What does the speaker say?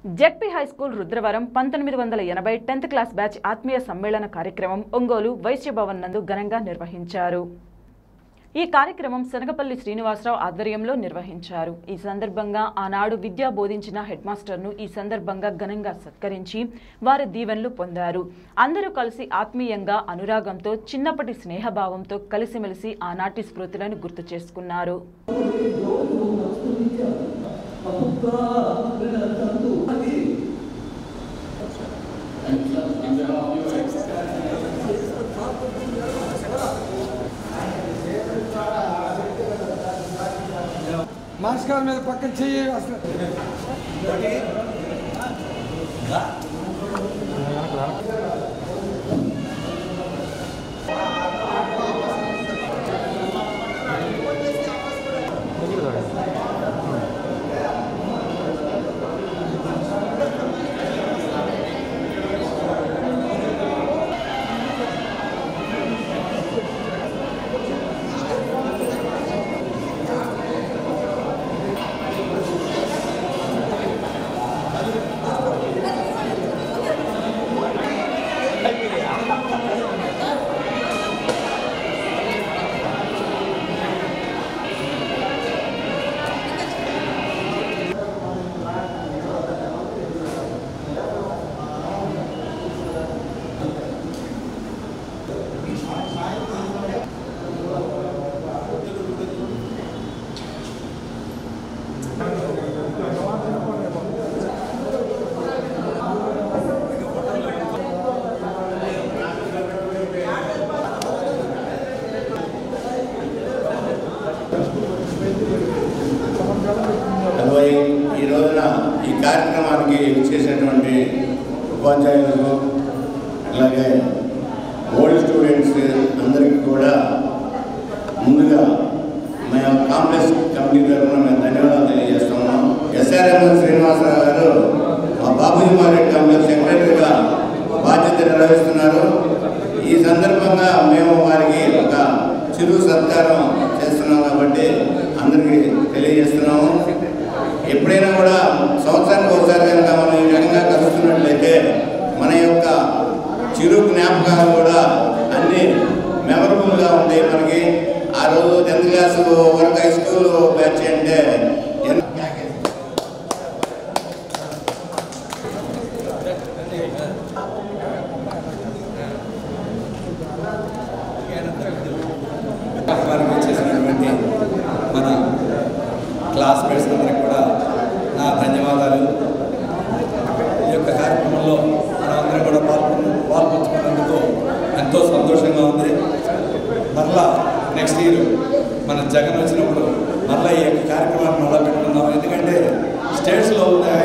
ZP high school Rudravaram పంతొమ్మిది వందల ఎనభై టెన్త్ క్లాస్ బ్యాచ్ ఆత్మీయ సమ్మేళన కార్యక్రమం ఒంగోలు వైశ్య భవన్ నందు ఘనంగా నిర్వహించారు ఈ కార్యక్రమం శనగపల్లి శ్రీనివాసరావు ఆధ్వర్యంలో నిర్వహించారు ఈ సందర్భంగా ఆనాడు విద్య బోధించిన హెడ్ మాస్టర్ను ఈ సందర్భంగా ఘనంగా సత్కరించి వారి దీవెనలు పొందారు అందరూ కలిసి ఆత్మీయంగా అనురాగంతో చిన్నప్పటి స్నేహభావంతో కలిసిమెలిసి ఆనాటి స్మృతులను గుర్తు చేసుకున్నారు మాస్కాల మీద పక్కన చెయ్యి అసలు అరవై ఈ రోజున ఈ కార్యక్రమానికి చేసినటువంటి ఉపాధ్యాయులకు అలాగే ఓల్డ్ స్టూడెంట్స్ అందరికీ కూడా ముందుగా మేము కాంప్లెక్స్ కమిటీ తరఫున మేము ధన్యవాదాలు తెలియజేస్తున్నాం ఎస్ఆర్ఎం శ్రీనివాసరావు గారు మా బాబుజీ మార్కెట్ కాంప్లెక్స్ సెక్రటరీగా బాధ్యత నిర్వహిస్తున్నారు ఈ సందర్భంగా మేము వారికి ఒక చిరు సత్కారం చేస్తున్నాం కాబట్టి అందరికీ తెలియజేస్తున్నాము ఎప్పుడైనా కూడా సంవత్సరానికి ఒకసారి కనుక మనం ఈ విధంగా కలుస్తున్నట్లయితే మన యొక్క చిరు జ్ఞాపకాలు కూడా అన్ని మెమరబుల్గా ఉంటాయి మనకి ఆ రోజు టెన్త్ క్లాస్ వరకు హై స్కూల్ బ్యాచ్ అంటే ఎంత కార్యక్రమానికి చేసినటువంటి మన క్లాస్మేట్స్ అందరికి కూడా నా ధన్యవాదాలు ఈ యొక్క కార్యక్రమంలో మనమందరం కూడా పాల్గొన్న పాల్పంచుకున్నందుకు ఎంతో సంతోషంగా ఉంది మరలా నెక్స్ట్ ఇయర్ మన జగన్ వచ్చినప్పుడు మరలా ఈ యొక్క కార్యక్రమాన్ని మరలా పెట్టుకుందాం ఎందుకంటే స్టేట్స్లో ఉన్న